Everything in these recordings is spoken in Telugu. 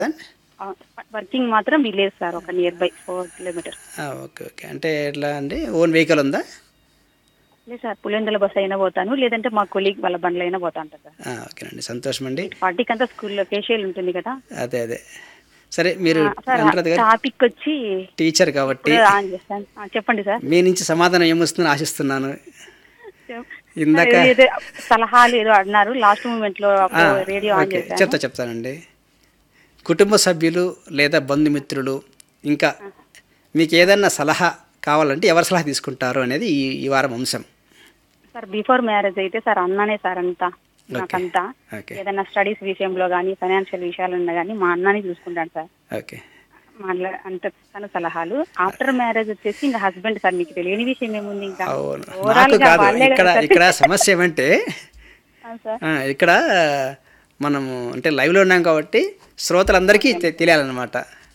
వర్కింగ్ మాత్రం విలేజ్ సార్ ఒక నియర్ బై ఫోర్ కిలోమీటర్ ఆ, ఓకే ఓకే అంటే ఎట్లా అండి ఓన్ వెహికల్ ఉందా లేదు సార్ పులివెందుల బస్ అయినా పోతాను లేదంటే మా కొలీగ్ వాళ్ళ బండ్లు అయినా పోతా ఉంటాను సార్ ఆ, ఓకేనండి సంతోషం అండి ఫార్టీకి అంతా స్కూల్లో కేషియల్ ఉంటుంది కదా అదే అదే సరే మీరు ఆ, సార్ అనురాధ గారు టాపిక్ వచ్చి టీచర్ కాబట్టి ఇప్పుడు ఆన్ చేస్తాను ఆ, చెప్పండి సార్ మీ నుంచి సమాధానం ఏమొస్తుందని ఆశిస్తున్నాను ఇందాక సార్, ఏదో సలహాలు ఏదో అన్నారు లాస్ట్ మూమెంట్ లో ఆ, రేడియో ఆన్ ఓకే చేశాను చెప్తా చెప్తానండి కుటుంబ సభ్యులు లేదా బంధుమిత్రులు ఇంకా మీకు ఏదన్నా సలహా కావాలంటే ఎవరి సలహా తీసుకుంటారు అనేది ఈ ఈ వారం అంశం సార్ బిఫోర్ మ్యారేజ్ అయితే సార్ అన్ననే సార్ అంతా నాకంతా ఓకే ఏదైనా స్టడీస్ విషయంలో కానీ ఫైనాన్షియల్ విషయాలున్నా కానీ మా అన్నని చూసుకుంటాను సార్ ఓకే మాట్లా అంత తన సలహాలు ఆఫ్టర్ మ్యారేజ్ వచ్చేసి ఇంకా హస్బెండ్ సార్ మీకు తెలియని విషయం ఏముంది ఇంకా అవును Overall నాకు గా కాదు వాళ్ళే ఇక్కడ కదా సార్. ఇక్కడ సమస్య ఏమంటే ఆ, సార్ ఆ, ఇక్కడ మనము అంటే లైవ్లో ఉన్నాం కాబట్టి శ్రోతలందరికీ తె- తెలియాలన్నమాట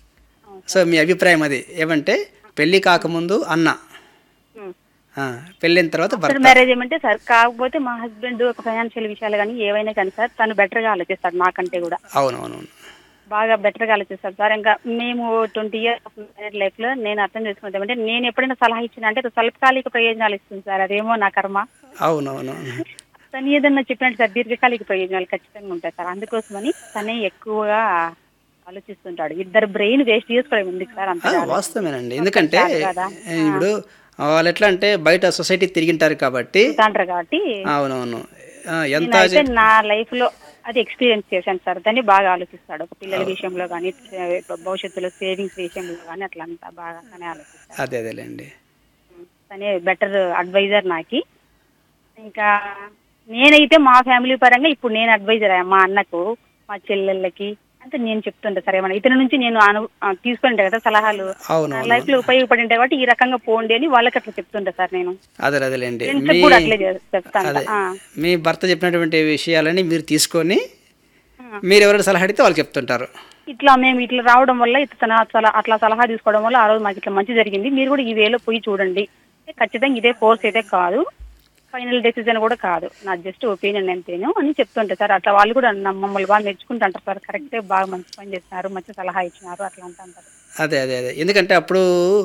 సో మీ అభిప్రాయం అది ఏమంటే పెళ్ళి కాకముందు అన్న ఉమ్. ఆ, పెళ్ళైన తర్వాత ఆఫ్టర్ భర్త మ్యారేజ్ ఏమంటే సార్ కాకపోతే మా హస్బెండ్ ఒక ఫైనాన్షియల్ విషయాలు కానీ ఏవైనా కానీ సార్ తను better గా ఆలోచిస్తాడు నాకంటే కూడా అవునవునవును బాగా better గా ఆలోచిస్తాడు సార్ ఇంకా మేము ట్వంటీ ఇయర్స్ మ్యారేడ్ లైఫ్ లో నేను అర్థం చేసుకుంటాం అంటే నేను ఎప్పుడైనా సలహా ఇచ్చిన అంటే అది స్వల్పకాలిక ప్రయోజనాలు ఇస్తుంది సార్ అదేమో నా కర్మ అవునవునవును తను ఏదన్నా చెప్పినట్టు సార్ దీర్ఘకాలిక ప్రయోజనాలు ఖచ్చితంగా ఉంటాయి సార్ అందుకోసమని తనే ఎక్కువగా ఆలోచిస్తుంటాడు ఇద్దరు బ్రెయిన్ వేస్ట్ చేసుకోవడం ఎందుకు సార్ అంత ఆ, వాస్తవేనండి ఎందుకంటే కాదు కదా. ఏ, ఇప్పుడు వాళ్ళు ఎట్లా అంటే బయట సొసైటీ తిరిగింటారు కాబట్టి అంటారు కాబట్టి అవునవును ఆ, ఎంత నేనైతే నా లైఫ్ లో అది ఎక్స్పీరియన్స్ చేశాను సార్ దాన్ని బాగా ఆలోచిస్తాడు ఒక పిల్లల విషయంలో కానీ భవిష్యత్తులో సేవింగ్స్ విషయంలో కానీ అట్లా అంతా బాగా తనే ఆలోచిస్తాడు అదే అదేలేండి తనే బెటర్ అడ్వైజర్ నాకి ఇంకా నేనైతే మా ఫ్యామిలీ పరంగా ఇప్పుడు నేను అడ్వైజర్ మా అన్నకు మా చెల్లెళ్ళకి అంటే నేను చెప్తుంటా సరే మన ఇతని నుంచి నేను అను ఆ, తీసుకుంటా కదా సలహాలు నా అవునవును లైఫ్ లో ఉపయోగపడి ఉంటాయి కాబట్టి ఈ రకంగా పోండి అని వాళ్ళకి అట్లా చెప్తుంటా సార్ నేను అదే అదేలేండి ఫ్రెండ్స్ మీ కూడా అట్లే చే- చెప్తాను అదే ఆ. మీ భర్త చెప్పినటువంటి విషయాలని మీరు తీసుకొని ఆ. మీరు ఎవరైనా సలహా అడిగితే వాళ్ళు చెప్తుంటారు ఇట్లా మేము ఇట్లా రావడం వల్ల ఇతను అట్లా అట్లా సలహా తీసుకోవడం వల్ల ఆ రోజు మాకు ఇట్లా మంచి జరిగింది మీరు కూడా ఈ వేలో పోయి చూడండి ఖచ్చితంగా ఇదే కోర్స్ అయితే కాదు ఫైనల్ డెసిజన్ కూడా కాదు నా జస్ట్ ఒపీనియన్ అంతేను అని చెప్తుంటారు సార్ అట్లా వాళ్ళు కూడా నమ్మ- మమ్మల్ని బాగా మెచ్చుకుంటుంటారు సార్ కరెక్టే బాగా మంచి పని చేస్తున్నారు మంచి సలహా ఇచ్చినారు అట్లా అంటారు అదే అదే అదే ఎందుకంటే అప్పుడు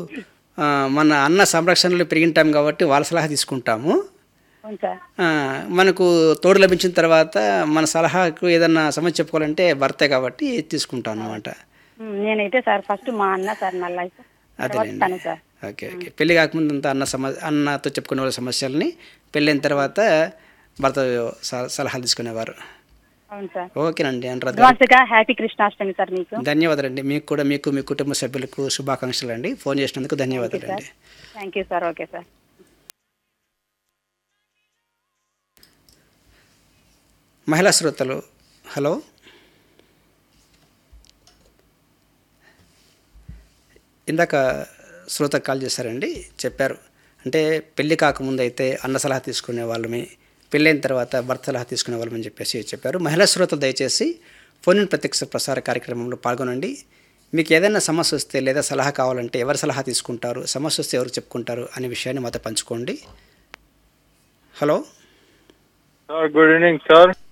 ఆ, మన అన్న సంరక్షణలో పెరిగింటాం కాబట్టి వాళ్ళ సలహా తీసుకుంటాము అవును సార్ ఆ, మనకు తోడు లభించిన తర్వాత మన సలహాకు ఏదన్నా సమస్య చెప్పుకోవాలంటే భర్తే కాబట్టి తీసుకుంటాం అన్నమాట ఉమ్, నేనైతే సార్ ఫస్ట్ మా అన్న సార్ నా లైఫ్ తర్వాత అదేలేండి తను సార్ ఓకే ఓకే పెళ్లి కాకముందు అంతా అన్న సమ అన్నతో చెప్పుకునే వాళ్ళ సమస్యల్ని పెళ్ళైన తర్వాత భర్త స- సలహాలు తీసుకునేవారు అవును సార్ ఓకేనండి అనురాధ గారు. అడ్వాన్స్ గా హ్యాపీ కృష్ణాష్టమి సార్ మీకు ధన్యవాదాలండి మీకు కూడా మీకు మీ కుటుంబ సభ్యులకు శుభాకాంక్షలు అండి ఫోన్ చేసినందుకు ధన్యవాదాలండి thank you sir okay sir మహిళా శ్రోతలు హలో ఇందాక శ్రోత కాల్ చేశారండి చెప్పారు అంటే పెళ్లి కాకముందు అయితే అన్న సలహా తీసుకునే వాళ్ళమి పెళ్ళైన తర్వాత భర్త సలహా తీసుకునే వాళ్ళమని చెప్పేసి చెప్పారు మహిళా శ్రోతలు దయచేసి ఫోన్ ఇన్ ప్రత్యక్ష ప్రసార కార్యక్రమంలో పాల్గొనండి మీకు ఏదైనా సమస్య వస్తే లేదా సలహా కావాలంటే ఎవరు సలహా తీసుకుంటారు సమస్య వస్తే ఎవరు చెప్పుకుంటారు అనే విషయాన్ని మాతో పంచుకోండి hello sir good evening sir